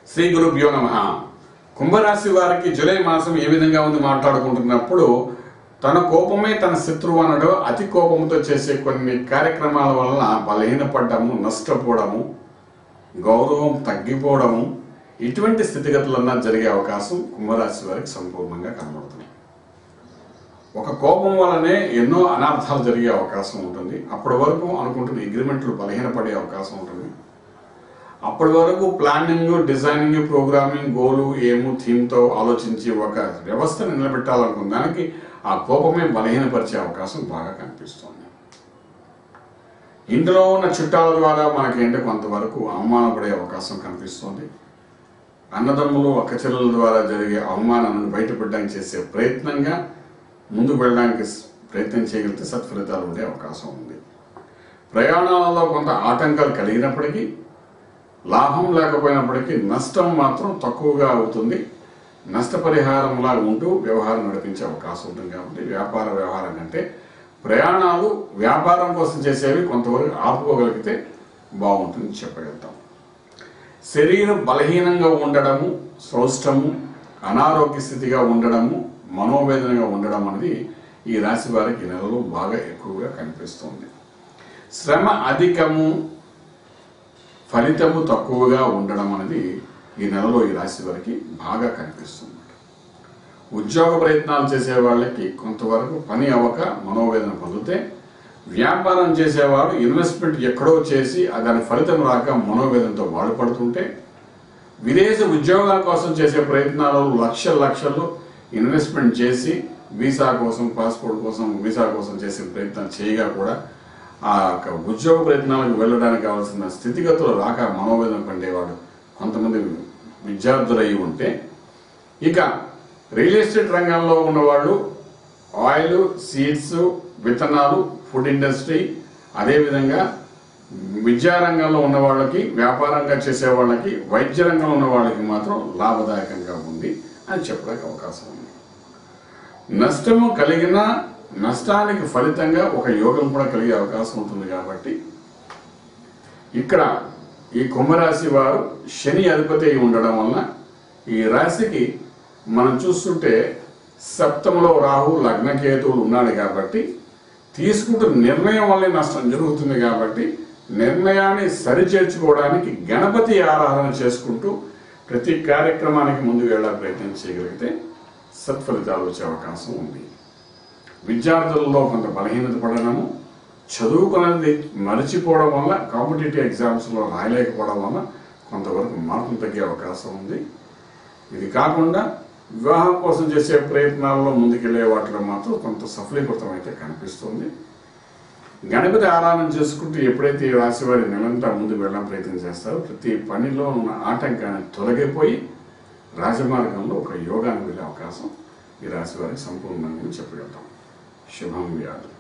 శ్రీ గురుభ్యో నమ కుంభరాశి వారికి జూలై మాసం ఏ విధంగా ఉంది మాట్లాడుకుంటున్నప్పుడు తన కోపమే తన శత్రువు అనడు అతి కోపంతో చేసే కొన్ని కార్యక్రమాల వలన బలహీనపడ్డము నష్టపోవడము గౌరవం తగ్గిపోవడము ఇటువంటి స్థితిగతులన్నా జరిగే అవకాశం కుంభరాశి వారికి సంపూర్ణంగా కనబడుతుంది ఒక కోపం వల్లనే ఎన్నో అనర్థాలు జరిగే అవకాశం ఉంటుంది అప్పటి వరకు అనుకుంటున్న అగ్రిమెంట్లు బలహీనపడే అవకాశం ఉంటుంది అప్పటి వరకు ప్లానింగ్ డిజైనింగ్ ప్రోగ్రామింగ్ గోలు ఏము థీమ్తో ఆలోచించి ఒక వ్యవస్థను నిలబెట్టాలనుకున్న దానికి ఆ కోపమే బలహీనపరిచే అవకాశం బాగా కనిపిస్తుంది ఇందులో ఉన్న చుట్టాల ద్వారా మనకేంటి కొంతవరకు అవమానపడే అవకాశం కనిపిస్తుంది అన్నదమ్ములు అక్కచెల్లెల ద్వారా జరిగే అవమానాలను బయటపడడానికి చేసే ప్రయత్నంగా ముందుకు వెళ్ళడానికి ప్రయత్నం చేయగలిగితే సత్ఫలితాలు ఉండే అవకాశం ఉంది ప్రయాణాలలో కొంత ఆటంకాలు కలిగినప్పటికీ లాభం లేకపోయినప్పటికీ నష్టం మాత్రం తక్కువగా అవుతుంది నష్టపరిహారంలా ఉంటూ వ్యవహారం నడిపించే అవకాశం ఉంటుంది కాబట్టి వ్యాపార వ్యవహారం కంటే ప్రయాణాలు వ్యాపారం కోసం చేసేవి కొంతవరకు ఆపుకోగలిగితే బాగుంటుంది చెప్పగలుగుతాం శరీరం బలహీనంగా ఉండడము సౌష్టము అనారోగ్య స్థితిగా ఉండడము మనోవేదనగా ఉండడం అనేది ఈ రాశి వారికి ఈ నెలలో బాగా ఎక్కువగా కనిపిస్తుంది శ్రమ అధికము ఫలితము తక్కువగా ఉండడం అనేది ఈ నెలలో ఈ రాశి వారికి బాగా కనిపిస్తుంది ఉద్యోగ ప్రయత్నాలు చేసే వాళ్ళకి కొంతవరకు పని అవ్వక మనోవేదన పొందితే వ్యాపారం చేసేవారు ఇన్వెస్ట్మెంట్ ఎక్కడో చేసి ఆ దాని ఫలితం రాక మనోవేదనతో బాధపడుతుంటే విదేశ ఉద్యోగాల కోసం చేసే ప్రయత్నాలలో లక్షల లక్షలు ఇన్వెస్ట్మెంట్ చేసి వీసా కోసం పాస్పోర్ట్ కోసం వీసా కోసం చేసే ప్రయత్నం చేయగా కూడా ఆ యొక్క ఉద్యోగ ప్రయత్నాలకు వెళ్ళడానికి కావాల్సిన స్థితిగతులు రాక మనోవేదన పండేవాడు కొంతమంది విద్యార్థులు అయి ఉంటే ఇక రియల్ ఎస్టేట్ రంగంలో ఉన్నవాళ్ళు ఆయిల్ సీడ్స్ విత్తనాలు ఫుడ్ ఇండస్ట్రీ అదేవిధంగా విద్యారంగంలో ఉన్న వాళ్ళకి వ్యాపారంగా చేసే వాళ్ళకి వైద్య రంగంలో ఉన్న వాళ్ళకి మాత్రం లాభదాయకంగా ఉంది అని చెప్పడానికి అవకాశం ఉంది నష్టము కలిగిన నష్టానికి ఫలితంగా ఒక యోగం కూడా కలిగే అవకాశం ఉంటుంది కాబట్టి ఇక్కడ ఈ కుంభరాశి వారు శని అధిపతి అయి ఉండడం వలన ఈ రాశికి మనం చూస్తుంటే సప్తములో రాహు లగ్నకేతువులు ఉన్నాడు కాబట్టి తీసుకుంటున్న నిర్ణయం వల్లే నష్టం జరుగుతుంది కాబట్టి నిర్ణయాన్ని సరిచేర్చుకోవడానికి గణపతి ఆరాధన చేసుకుంటూ ప్రతి కార్యక్రమానికి ముందుకు వెళ్ళే ప్రయత్నం చేయగలిగితే సత్ఫలితాలు వచ్చే అవకాశం ఉంది విద్యార్థులలో కొంత బలహీనత పడడము చదువుకున్నది మరచిపోవడం వల్ల కాంపిటేటివ్ ఎగ్జామ్స్లో రాయలేకపోవడం వల్ల కొంతవరకు మార్పులు తగ్గే అవకాశం ఉంది ఇది కాకుండా వివాహం కోసం చేసే ప్రయత్నాల్లో ముందుకెళ్లే వాటిలో మాత్రం కొంత సఫలీకృతం అయితే కనిపిస్తుంది గణపతి ఆరాధన చేసుకుంటూ ఎప్పుడైతే ఈ రాశి వారి నెలంతా ముందు వెళ్ళడం ప్రయత్నం చేస్తారో ప్రతి పనిలో ఉన్న ఆటంకాన్ని తొలగిపోయి రాజమార్గంలో ఒక యోగానికి వెళ్ళే అవకాశం ఈ రాశి వారికి సంపూర్ణంగా చెప్పగలుగుతాం శుభం వ్యాధులు